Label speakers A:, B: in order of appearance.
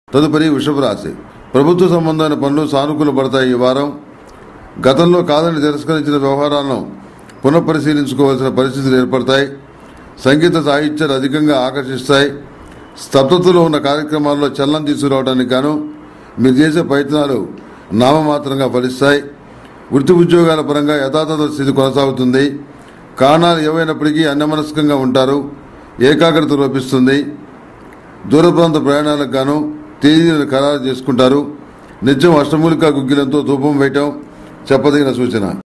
A: తదుపరి వృషభ రాశి ప్రభుత్వ సంబంధమైన పనులు సానుకూల పడతాయి ఈ వారం గతంలో కాదని తిరస్కరించిన వ్యవహారాలను పునఃపరిశీలించుకోవాల్సిన పరిస్థితులు ఏర్పడతాయి సంగీత సాహిత్యాలు అధికంగా ఆకర్షిస్తాయి స్తబ్దతలో ఉన్న కార్యక్రమాల్లో చలనం తీసుకురావడానికి గాను మీరు చేసే ప్రయత్నాలు నామమాత్రంగా ఫలిస్తాయి వృత్తి ఉద్యోగాల పరంగా యథాతథ స్థితి కొనసాగుతుంది కారణాలు ఏవైనప్పటికీ అన్యమనస్కంగా ఉంటారు ఏకాగ్రత లోపిస్తుంది దూర ప్రాంత ప్రయాణాలకు గాను తేదీలను ఖరారు చేసుకుంటారు నిత్యం అష్టమూలికా గుగ్గిలంతో ధూపం వేయటం చెప్పదగిన సూచన